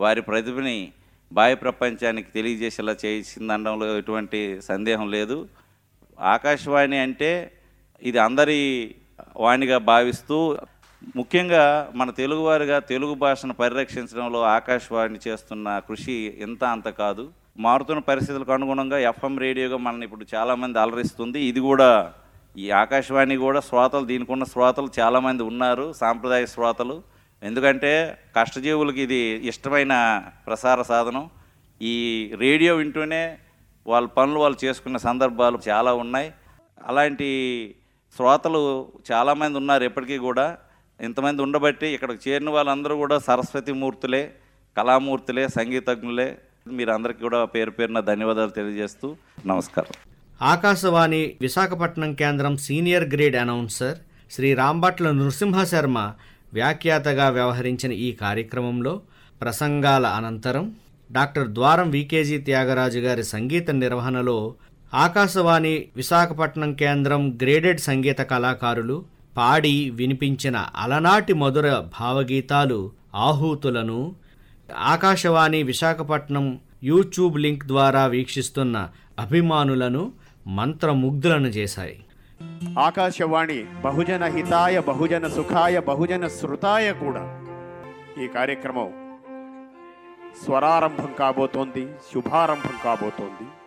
వారి ప్రతిభని బాహ్య ప్రపంచానికి తెలియజేసేలా చేసిందనడంలో ఎటువంటి సందేహం లేదు ఆకాశవాణి అంటే ఇది అందరి వాణిగా భావిస్తూ ముఖ్యంగా మన తెలుగువారిగా తెలుగు భాషను పరిరక్షించడంలో ఆకాశవాణి చేస్తున్న కృషి ఇంత అంత కాదు మారుతున్న పరిస్థితులకు అనుగుణంగా ఎఫ్ఎం రేడియోగా మనల్ని ఇప్పుడు చాలామంది అలరిస్తుంది ఇది కూడా ఈ ఆకాశవాణి కూడా శ్రోతలు దీనికి ఉన్న శ్రోతలు చాలామంది ఉన్నారు సాంప్రదాయ శ్రోతలు ఎందుకంటే కష్టజీవులకి ఇది ఇష్టమైన ప్రసార సాధనం ఈ రేడియో వింటూనే వాళ్ళ పనులు వాళ్ళు చేసుకున్న సందర్భాలు చాలా ఉన్నాయి అలాంటి శ్రోతలు చాలామంది ఉన్నారు ఇప్పటికీ కూడా ఇంతమంది ఉండబట్టి ఇక్కడికి చేరిన వాళ్ళందరూ కూడా సరస్వతి మూర్తులే కళామూర్తులే సంగీతజ్ఞులే మీరందరికీ కూడా పేరు పేరున ధన్యవాదాలు తెలియజేస్తూ నమస్కారం ఆకాశవాణి విశాఖపట్నం కేంద్రం senior grade announcer Shri Rambhatla Nrusimha Sharma వ్యాఖ్యాతగా వ్యవహరించిన ఈ కార్యక్రమంలో ప్రసంగాల అనంతరం డాక్టర్ ద్వారం వికేజీ త్యాగరాజు గారి సంగీత నిర్వహణలో ఆకాశవాణి విశాఖపట్నం కేంద్రం గ్రేడెడ్ సంగీత కళాకారులు పాడి వినిపించిన అలనాటి మధుర భావగీతాలు ఆహూతులను ఆకాశవాణి విశాఖపట్నం యూట్యూబ్ లింక్ ద్వారా వీక్షిస్తున్న అభిమానులను మంత్రముగ్ధులను చేశాయి ఆకాశవాణి బహుజన హితాయ బహుజన సుఖాయ బహుజన శృతాయ కూడా ఈ కార్యక్రమం స్వరారంభం కాబోతోంది శుభారంభం కాబోతోంది